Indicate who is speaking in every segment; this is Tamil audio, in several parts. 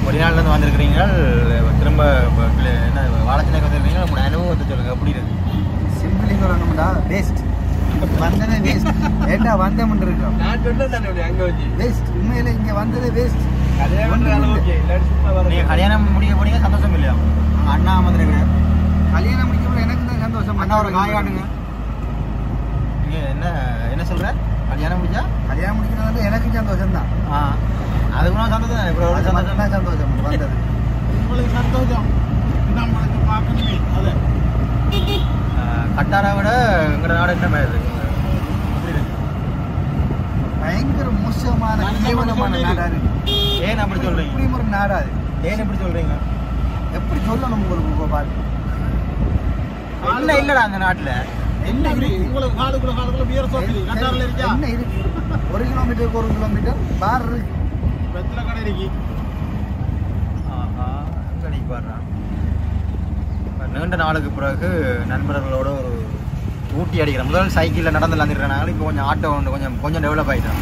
Speaker 1: வெளிநாட்டிலேருந்து வந்திருக்கிறீங்க திரும்ப இப்ப கிள- என்ன வாழச்சனைக்கு வந்திருக்கீங்க உங்களோட அனுபவத்தை சொல்லுங்க எப்படி இருக்கு
Speaker 2: சிம்பிளி சொல்லணும்டா வேஸ்ட் வந்ததே வேஸ்ட் ஏட்டா வந்தோம்னு இருக்கோம்
Speaker 3: நான் சொன்னேன் தானே அங்க வச்சு
Speaker 2: வேஸ்ட் உண்மையில இங்க வந்ததே வேஸ்ட்
Speaker 3: அதே பண்ற அளவுக்கு இல்லாட்டி சும்மா வர
Speaker 1: நீங்கள் கல்யாணம் முடிக்க போனீங்க சந்தோஷம் இல்லையா உங்க அண்ணா வந்திருக்கிறேன்
Speaker 2: கல்யாணம் முடிக்கும் எனக்கு தான் சந்தோஷம்
Speaker 1: அண்ணா ஒரு காய் காட்டுங்க நீங்கள் என்ன என்ன சொல்ற கல்யாணம் முடிச்சா
Speaker 2: கல்யாணம் முடிக்கிறது வந்து எனக்கு சந்தோஷம் தான்
Speaker 1: ஆ அதுக்கு நான் சந்தோஷம் தான் இப்போ
Speaker 2: அது
Speaker 1: சந்தோஷம்
Speaker 2: மட்டும்தான் சந்தோஷம் வந்தது
Speaker 4: உங்களுக்கு சந்தோஷம் நம்மளுக்கு பார்க்கணுமே அது
Speaker 1: கட்டாரை விட எங்களோட நாடு என்ன மாதிரி இருக்கு எப்படி இருக்கு
Speaker 2: பயங்கர மோசமான
Speaker 4: நல்ல
Speaker 2: கேவலமான
Speaker 4: மனுஷன்
Speaker 2: நாடா இருக்கு
Speaker 1: ஏன் அப்படி சொல்றீங்க
Speaker 2: இப்படி ஒரு நாடா இது
Speaker 1: ஏன் எப்படி சொல்றீங்க
Speaker 2: எப்படி சொல்லணும் உங்களுக்கு கோபால்
Speaker 1: இல்ல இல்லடா அந்த நாட்டுல
Speaker 2: என்ன
Speaker 4: அப்படி
Speaker 2: இருக்கு
Speaker 4: உங்களுக்கு காடுக்குள்ள காடுக்குள்ள பியர் சோத்தி கட்டாரில் இருக்கா
Speaker 2: என்ன இருக்கு ஒரு கிலோமீட்டருக்கு ஒரு கிலோமீட்டர் பார் இருக்கு
Speaker 4: வெத்தலை கடை இருக்கு
Speaker 1: ஆஹா எங்க நீ பாடுறான் நீண்ட நாளுக்கு பிறகு நண்பர்களோட ஒரு ஊட்டி அடிக்கிறேன் முதல் சைக்கிளில் நடந்து விளாண்டுருக்காங்க இப்போ கொஞ்சம் ஆட்டோ ஒன்று கொஞ்சம் கொஞ்சம் டெவலப் ஆகிட்டான்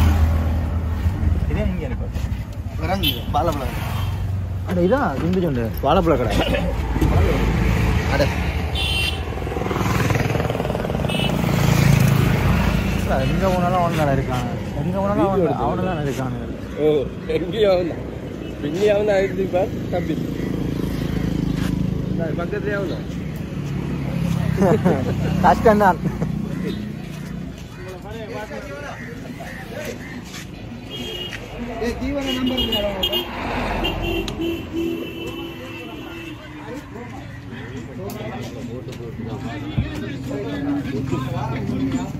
Speaker 1: இதே இங்கே இருக்கு
Speaker 2: இறங்கி பாலப்பழம்
Speaker 1: அட இதான் இந்து சொண்டு வாழைப்பழ கடை அட எங்கே போனாலும் அவன் இருக்காங்க எங்கே போனாலும் அவன் அவனெல்லாம் இருக்காங்க
Speaker 3: ஓ எங்கேயும் அவன் பின்னி அவன் ஆயிடுச்சு பார் தம்பி பக்கத்துலேயே அவன்
Speaker 1: கஷ்டம்தான்
Speaker 2: ஏய் தீவன நம்பர்
Speaker 1: ஆ